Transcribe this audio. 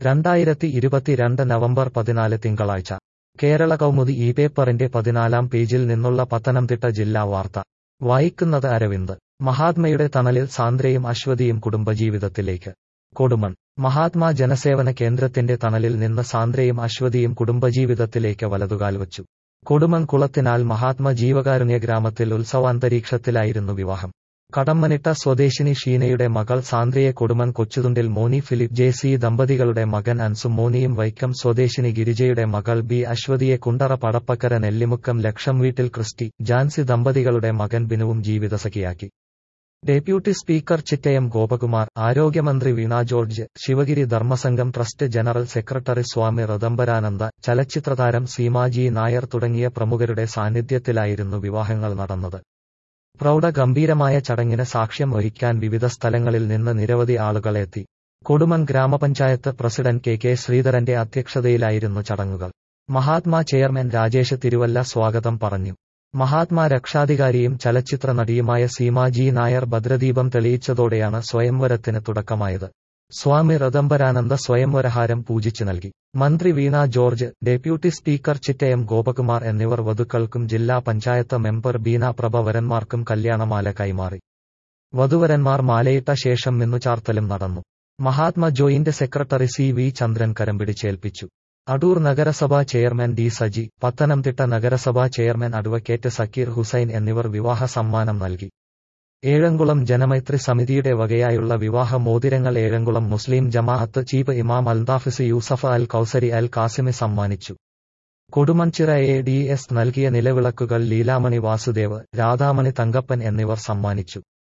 രണ്ടായിരത്തി ഇരുപത്തിരണ്ട് നവംബർ പതിനാല് തിങ്കളാഴ്ച കേരള കൗമുദി ഈ പേപ്പറിന്റെ പതിനാലാം പേജിൽ നിന്നുള്ള പത്തനംതിട്ട ജില്ലാ വാർത്ത വായിക്കുന്നത് അരവിന്ദ് മഹാത്മയുടെ തണലിൽ സാന്ദ്രയും അശ്വതിയും കുടുംബജീവിതത്തിലേക്ക് കൊടുമൺ മഹാത്മാ ജനസേവന കേന്ദ്രത്തിന്റെ തണലിൽ നിന്ന് സാന്ദ്രയും അശ്വതിയും കുടുംബജീവിതത്തിലേക്ക് വലതുകാൽ വച്ചു കൊടുമൺ കുളത്തിനാൽ മഹാത്മ ജീവകാരുണ്യ ഗ്രാമത്തിൽ ഉത്സവാന്തരീക്ഷത്തിലായിരുന്നു വിവാഹം കടമ്മനിട്ട സ്വദേശിനി ഷീനയുടെ മകൾ സാന്ദ്രയെ കൊടുമൺ കൊച്ചുതുണ്ടിൽ മോനി ഫിലിപ്പ് ജെ സി ദമ്പതികളുടെ മകൻ അൻസു മോനിയും വൈക്കം സ്വദേശിനി ഗിരിജയുടെ മകൾ ബി അശ്വതിയെ കുണ്ടറ പടപ്പക്കര നെല്ലിമുക്കം ലക്ഷം വീട്ടിൽ ക്രിസ്റ്റി ജാൻസി ദമ്പതികളുടെ മകൻ ബിനുവും ജീവിതസഖിയാക്കി ഡെപ്യൂട്ടി സ്പീക്കർ ചിറ്റയം ഗോപകുമാർ ആരോഗ്യമന്ത്രി Veena George Sivagiri Dharmasangham trust general secretary Swami Ritambharananda ചലച്ചിത്രതാരം സീമാജി നായർ തുടങ്ങിയ പ്രമുഖരുടെ സാന്നിധ്യത്തിലായിരുന്നു വിവാഹങ്ങൾ നടന്നത് പ്രൗഢഗംഭീരമായ ചടങ്ങിന് സാക്ഷ്യം വഹിക്കാൻ വിവിധ സ്ഥലങ്ങളിൽ നിന്ന് നിരവധി ആളുകൾ എത്തി കൊടുമൺ ഗ്രാമപഞ്ചായത്ത് പ്രസിഡന്റ് കെ കെ ശ്രീധരന്റെ അധ്യക്ഷതയിലായിരുന്നു ചടങ്ങുകൾ മഹാത്മാ ചെയർമാൻ രാജേഷ് തിരുവല്ല സ്വാഗതം പറഞ്ഞു മഹാത്മാ രക്ഷാധികാരിയും ചലച്ചിത്ര നടിയുമായ സീമാജി നായർ ഭദ്രദീപം തെളിയിച്ചതോടെയാണ് സ്വയംവരത്തിന് തുടക്കമായത് സ്വാമി റതംബരാനന്ദ സ്വയംവരഹാരം പൂജിച്ചു നൽകി മന്ത്രി വീണ ജോർജ് ഡെപ്യൂട്ടി സ്പീക്കർ ചിറ്റയം ഗോപകുമാർ എന്നിവർ വധുക്കൾക്കും ജില്ലാ പഞ്ചായത്ത് മെമ്പർ ബീന പ്രഭ വരന്മാർക്കും കല്യാണമാല കൈമാറി വധുവരന്മാർ മാലയിട്ട ശേഷം മിന്നുചാർത്തലും നടന്നു Mahatma joint secretary C V Chandran കരം പിടിച്ചേൽപ്പിച്ചു അടൂർ നഗരസഭാ ചെയർമാൻ ഡി സജി പത്തനംതിട്ട നഗരസഭാ ചെയർമാൻ അഡ്വക്കേറ്റ് സക്കീർ ഹുസൈൻ എന്നിവർ വിവാഹ സമ്മാനം നൽകി ഏഴംകുളം ജനമൈത്രി സമിതിയുടെ വകയായുള്ള വിവാഹ മോതിരങ്ങൾ ഏഴംകുളം മുസ്ലിം ജമാഅത്ത് ചീഫ് ഇമാം അൽദാഫിസ് യൂസഫ് അൽ കൌസരി അൽ കാസിമി സമ്മാനിച്ചു കൊടുമൺചിറ എ ഡി എസ് നൽകിയ നിലവിളക്കുകൾ ലീലാമണി വാസുദേവ് രാധാമണി തങ്കപ്പൻ എന്നിവർ സമ്മാനിച്ചു